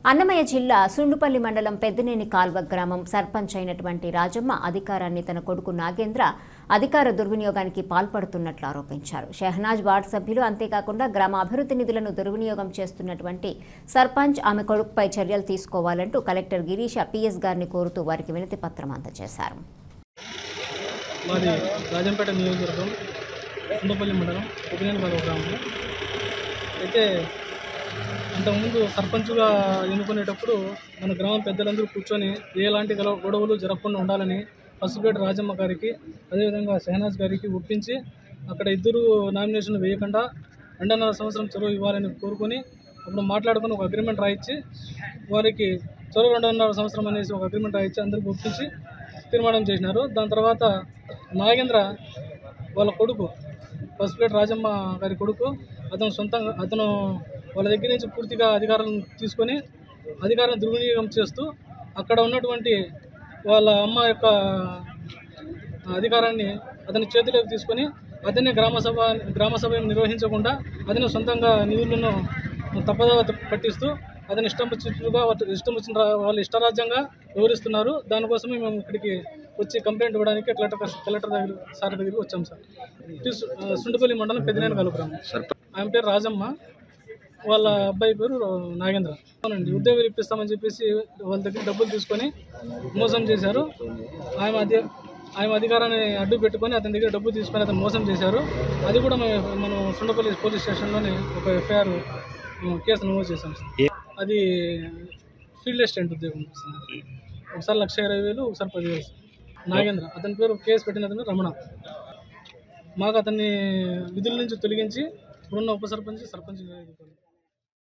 అన్నమయ్య జిల్లా సుండుపల్లి మండలం పెద్దినేని కాల్వ గ్రామం సర్పంచ్ అయినటువంటి రాజమ్మ అధికారాన్ని తన కొడుకు నాగేంద్ర అధికార దుర్వినియోగానికి పాల్పడుతున్నట్లు ఆరోపించారు షెహనాజ్ వార్డు సభ్యులు అంతేకాకుండా గ్రామ అభివృద్ధి నిధులను దుర్వినియోగం చేస్తున్నటువంటి సర్పంచ్ ఆమె కొడుకుపై చర్యలు తీసుకోవాలంటూ కలెక్టర్ గిరీష పిఎస్ గారిని కోరుతూ వారికి వినతి పత్రం అందజేశారు మాది రాజంపేట నియోజకవర్గం ఉండపల్లి మండలం ఉపనేనిపాలెం గ్రామం అయితే అంతకుముందు సర్పంచ్గా ఎన్నుకునేటప్పుడు మన గ్రామ పెద్దలందరూ కూర్చొని ఎలాంటి గల- గొడవలు జరగకుండా ఉండాలని పసుపేట రాజమ్మ గారికి అదేవిధంగా షహనాజ్ గారికి ఒప్పించి అక్కడ ఇద్దరు నామినేషన్ వేయకుండా రెండున్నర సంవత్సరం చొరవ ఇవ్వాలని కోరుకొని అప్పుడు మాట్లాడుకుని ఒక అగ్రిమెంట్ రాయించి వారికి చొరవ రెండున్నర సంవత్సరం అనేసి ఒక అగ్రిమెంట్ రాయించి అందరికి ఒప్పించి తీర్మానం చేసినారు దాని తర్వాత నాగేంద్ర వాళ్ళ కొడుకు పసుపేట రాజమ్మ గారి కొడుకు అతను సొంతంగా అతను వాళ్ళ దగ్గర నుంచి పూర్తిగా అధికారం తీసుకొని అధికారం దుర్వినియోగం చేస్తూ అక్కడ ఉన్నటువంటి వాళ్ళ అమ్మ యొక్క అధికారాన్ని అతని చేతిలోకి తీసుకొని అతనే గ్రామ సభ గ్రామ సభ నిర్వహించకుండా అతను సొంతంగా నిధులను తప్పదవ పట్టిస్తూ అతని ఇష్టం వచ్చినట్టుగా వాళ్ళ ఇష్టం వచ్చిన రా- వాళ్ళ ఇష్టరాజ్యంగా వివరిస్తున్నారు దానికోసమే మేము ఇక్కడికి వచ్చి కంప్లైంట్ ఇవ్వడానికి కలెక్టర్ కలెక్టర్ దగ్గర సార్ దగ్గరికి వచ్చాం సార్ ఇటు సు- ఆ, సుండుపల్లి మండలం పెద్దనేని కలుపురాము ఆయన పేరు రాజమ్మ వాళ్ళ అబ్బాయి పేరు నాగేంద్ర అవునండి ఉద్యోగాలు ఇప్పిస్తామని చెప్పేసి వాళ్ళ దగ్గర డబ్బులు తీసుకొని మోసం చేశారు ఆయన అదే ఆయన అధికారాన్ని అడ్డు పెట్టుకొని అతని దగ్గర డబ్బులు తీసుకొని అతను మోసం చేశారు అది కూడా మేము మనం సుండపల్లి పోలీస్ స్టేషన్లోనే ఒక ఎఫ్ఐఆర్ కేసు నమోదు చేశాం సార్ అది ఫీల్డ్ అసిస్టెంట్ ఉద్యోగం సార్. ఒకసారి లక్ష ఇరవై వేలు ఒకసారి పదివేలు సార్. నాగేంద్ర అతని పేరు కేసు పెట్టిన అతను రమణ మాకు అతన్ని విధుల నుంచి తొలగించి ఇప్పుడున్న ఉప సర్పంచ్ సర్పంచ్